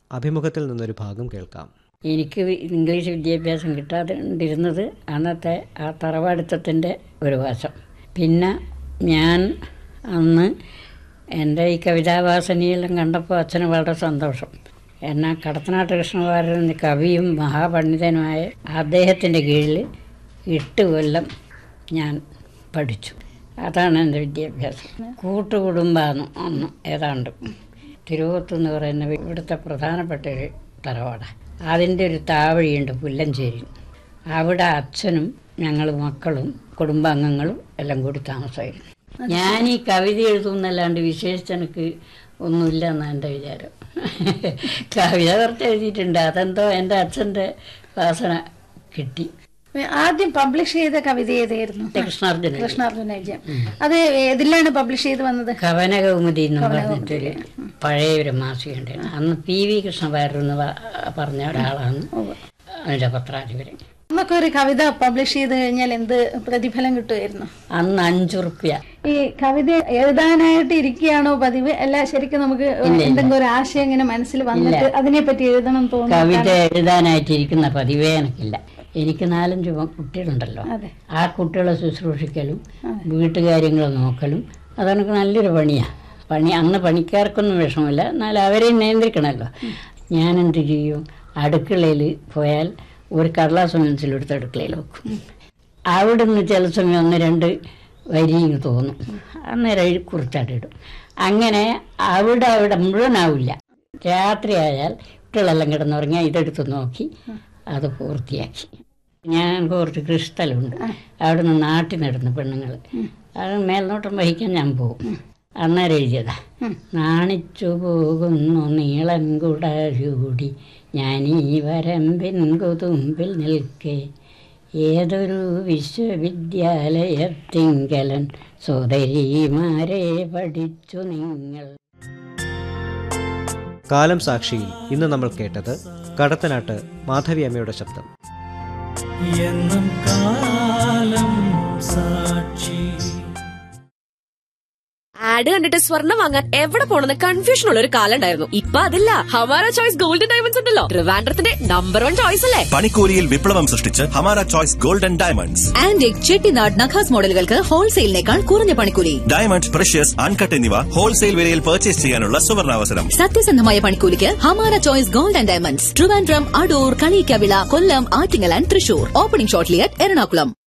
അഭിമുഖത്തിൽ നിന്നൊരു ഭാഗം കേൾക്കാം എനിക്ക് ഇംഗ്ലീഷ് വിദ്യാഭ്യാസം കിട്ടാതിരുന്നത് അന്നത്തെ ആ തറവാടിത്തത്തിൻ്റെ ഒരു വശം പിന്നെ ഞാൻ അന്ന് എൻ്റെ ഈ കവിതാവാസനയെല്ലാം കണ്ടപ്പോൾ അച്ഛന് വളരെ സന്തോഷം എന്നാൽ കടത്തനാട്ട് കൃഷ്ണകുമാരൻ എന്ന കവിയും മഹാപണ്ഡിതനുമായ അദ്ദേഹത്തിൻ്റെ കീഴിൽ എട്ട് കൊല്ലം ഞാൻ പഠിച്ചു അതാണ് എൻ്റെ വിദ്യാഭ്യാസം കൂട്ടുകുടുംബമാണ് അന്ന് ഏതാണ്ട് തിരുവോത്ത് എന്ന് പറയുന്ന ഇവിടുത്തെ പ്രധാനപ്പെട്ട ഒരു തറവാടാണ് അതിൻ്റെ ഒരു താവഴിയുണ്ട് പുല്ലഞ്ചേരി അവിടെ അച്ഛനും ഞങ്ങൾ മക്കളും കുടുംബാംഗങ്ങളും എല്ലാം കൂടി താമസമായിരുന്നു ഞാൻ ഈ കവിത എഴുതുന്നല്ലാണ്ട് വിശേഷിച്ച് എനിക്ക് ഒന്നുമില്ല എന്നാണ് എൻ്റെ വിചാരം കവിത കുറച്ച് എഴുതിയിട്ടുണ്ട് അതെന്തോ എൻ്റെ അച്ഛൻ്റെ വാസന കിട്ടി ആദ്യം പബ്ലിഷ് ചെയ്ത കവിത ഏതായിരുന്നു കൃഷ്ണാർജുന കൃഷ്ണാർജുന വിജയം അത് ഏതിലാണ് പബ്ലിഷ് ചെയ്ത് വന്നത് കവനകൗമുദി എന്ന് പറഞ്ഞിട്ടൊരു പഴയ ഒരു മാസികയുണ്ടായിരുന്നു അന്ന് പി വി കൃഷ്ണവാര്യർ എന്ന് പ- പറഞ്ഞ ഒരാളാണ് അതിൻ്റെ പത്രാധിപര് നമുക്ക് ഒരു കവിത പബ്ലിഷ് ചെയ്ത് കഴിഞ്ഞാൽ എന്ത് പ്രതിഫലം കിട്ടുമായിരുന്നു അന്ന് അഞ്ചുറുപ്യ ഈ കവിത എഴുതാനായിട്ട് ഇരിക്കുകയാണോ പതിവ് അല്ല ശരിക്കും നമുക്ക് എന്തെങ്കിലും ഒരു ആശയം ഇങ്ങനെ മനസ്സിൽ വന്നിട്ട് അതിനെപ്പറ്റി എഴുതണം എന്ന് തോന്നുന്നു കവിത എഴുതാനായിട്ടിരിക്കുന്ന പതിവേ എനിക്കില്ല എനിക്ക് നാലഞ്ച് പ- കുട്ടികളുണ്ടല്ലോ അതെ ആ കുട്ടികളെ ശുശ്രൂഷിക്കലും വീട്ടുകാര്യങ്ങൾ നോക്കലും അതെനിക്ക് നല്ലൊരു പണിയാണ് പണി അന്ന് പണിക്കാർക്കൊന്നും വിഷമമില്ല എന്നാൽ അവരെ നിയന്ത്രിക്കണമല്ലോ ഞാൻ എന്ത് ചെയ്യും അടുക്കളയിൽ പോയാൽ ഒരു കടലാസ് മനസ്സിലെടുത്ത് അടുക്കളയിൽ വെക്കും അവിടെ നിന്ന് ചില സമയം ഒന്ന് രണ്ട് വരി ഇങ്ങ് തോന്നും അന്നേരം എഴു- കുറിച്ചാട്ടിടും അങ്ങനെ അവിടെ അവിടെ മുഴുവനാവില്ല രാത്രിയായാൽ കുട്ടികളെല്ലാം കിടന്നുറങ്ങിയാൽ ഇതെടുത്ത് നോക്കി അത് പൂർത്തിയാക്കി ഞാൻ കുറച്ച് കൃഷിസ്ഥലമുണ്ട് അവിടെ നിന്ന് നാട്ടിൽ നടന്നു പെണ്ണുങ്ങൾ അത് മേൽനോട്ടം വഹിക്കാൻ ഞാൻ പോകും അന്നേരം എഴുതിയതാ നാണിച്ചു പോകുന്നു നീളൻ കുടചൂടി ഞാൻ ഈ വരമ്പിൻ കൊതുമ്പിൽ നിൽക്കെ ഏതൊരു വിശ്വവിദ്യാലയത്തിങ്കലൻ സോദരിമാരെ പഠിച്ചു നിങ്ങൾ കാലം സാക്ഷിയിൽ ഇന്ന് നമ്മൾ കേട്ടത് കടത്തനാട്ട് മാധവി അമ്മയുടെ ശബ്ദം എന്നും കാലം സാക്ഷി ആഡ് കണ്ടിട്ട് സ്വർണ്ണം വാങ്ങാൻ എവിടെ പോണെന്ന് കൺഫ്യൂഷൻ ഉള്ള ഒരു കാലം ഉണ്ടായിരുന്നു ഇപ്പൊ അതില്ല ഹമാര ചോയ്സ് ഗോൾഡൻ ഡയമണ്ട്സ് ഉണ്ടല്ലോ ട്രിവാൻഡ്രത്തിന്റെ നമ്പർ വൺ ചോയ്സ് അല്ലേ പണിക്കൂലിയിൽ വിപ്ലവം സൃഷ്ടിച്ച് Hamara choice golden diamonds antique Chettinad നഖാസ് മോഡലുകൾക്ക് ഹോൾസെയിലിനേക്കാൾ കുറഞ്ഞ പണിക്കൂലി ഡയമണ്ട് പ്രഷ്യസ് അൺകട്ട് എന്നിവ ഹോൾസെയിൽ വിലയിൽ പർച്ചേസ് ചെയ്യാനുള്ള സുവർണാവസരം സത്യസന്ധമായ പണിക്കൂലിക്ക് Hamara choice gold and diamonds Trivandrum Adoor Kaliyikkavila Kollam Attingal and Thrissur opening shortly Ernakulam